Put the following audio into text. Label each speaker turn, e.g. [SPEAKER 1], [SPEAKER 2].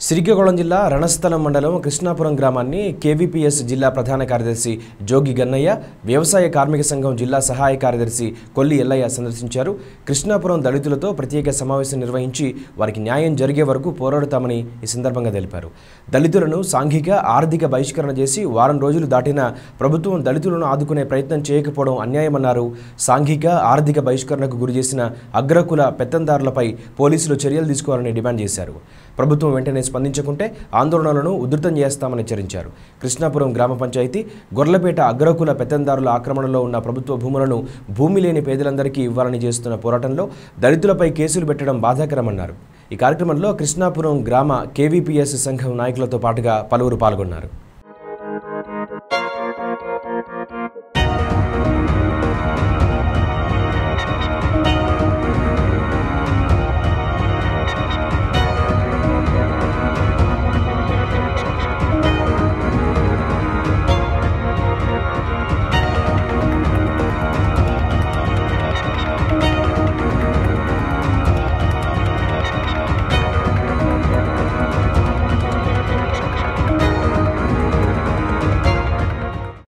[SPEAKER 1] శ్రీకాకుళం జిల్లా రణస్థలం మండలం కృష్ణాపురం గ్రామాన్ని కేవీపీఎస్ జిల్లా ప్రధాన కార్యదర్శి జోగి గన్నయ్య వ్యవసాయ కార్మిక సంఘం జిల్లా సహాయ కార్యదర్శి కొల్లి ఎల్లయ్య సందర్శించారు కృష్ణాపురం దళితులతో ప్రత్యేక సమావేశం నిర్వహించి వారికి న్యాయం జరిగే వరకు పోరాడుతామని ఈ సందర్భంగా తెలిపారు దళితులను సాంఘిక ఆర్థిక బహిష్కరణ చేసి వారం రోజులు దాటినా ప్రభుత్వం దళితులను ఆదుకునే ప్రయత్నం చేయకపోవడం అన్యాయమన్నారు సాంఘిక ఆర్థిక బహిష్కరణకు గురి చేసిన అగ్రకుల పెత్తందారులపై పోలీసులు చర్యలు తీసుకోవాలని డిమాండ్ చేశారు ప్రభుత్వం వెంటనే స్పందించకుంటే ఆందోళనలను ఉధృతం చేస్తామని హెచ్చరించారు కృష్ణాపురం గ్రామ పంచాయతీ గొర్లపేట అగ్రకుల పెత్తందారుల ఆక్రమణలో ఉన్న ప్రభుత్వ భూములను భూమి లేని పేదలందరికీ ఇవ్వాలని చేస్తున్న పోరాటంలో దళితులపై కేసులు పెట్టడం బాధాకరమన్నారు ఈ కార్యక్రమంలో కృష్ణాపురం గ్రామ కేవీపీఎస్ సంఘం నాయకులతో పాటుగా పలువురు పాల్గొన్నారు